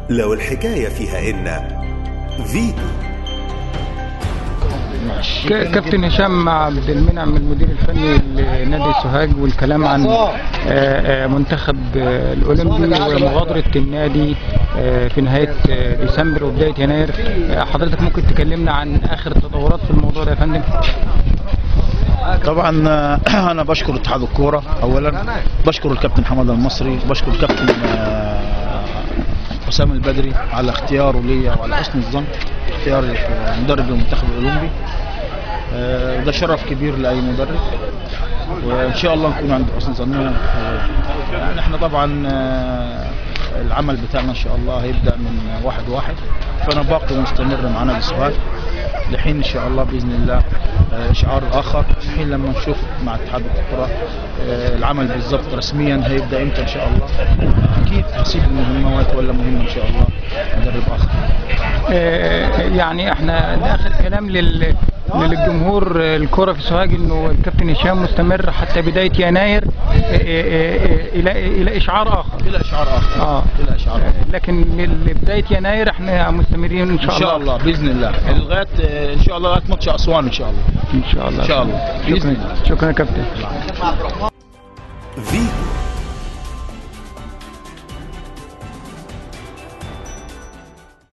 لو الحكاية فيها إن فيتو ك- كابتن هشام عبد المنعم المدير الفني لنادي سوهاج والكلام عن آه، آه، منتخب آه، الاولمبي ومغادره النادي آه، في نهايه آه، ديسمبر وبدايه يناير آه، حضرتك ممكن تكلمنا عن اخر التطورات في الموضوع ده يا فندم طبعا آه، انا بشكر اتحاد الكوره اولا بشكر الكابتن حماده المصري بشكر الكابتن آه، حسام البدري على اختياره ليا وعلى حسن الظن اختياري في مدرب المنتخب الاولمبي آه، وده شرف كبير لاي مدرب وان شاء الله نكون عند حسن ظنهم آه، يعني احنا طبعا آه، العمل بتاعنا ان شاء الله هيبدا من واحد واحد فانا باقي مستمر مع نادي سوهاج لحين ان شاء الله باذن الله آه، اشعار اخر حين لما نشوف مع اتحاد الكره آه، العمل بالضبط رسميا هيبدا امتى ان شاء الله اكيد هسيب المهمه واتولى مهمه ان شاء الله مدرب اخر آه، يعني احنا ده اخر كلام لل للجمهور آه، الكرة في سوهاج انه الكابتن هشام مستمر حتى بداية يناير آه، آه، آه، الى الى اشعار اخر الى اشعار اخر اه الى اشعار اخر لكن لبداية يناير احنا مستمرين ان ان شاء الله شاء الله باذن الله لغايه آه، ان شاء الله لغايه ماتش اسوان ان شاء الله ان شاء الله إن شاء الله. بإذن شكرا الله. شكرا يا كابتن فيتو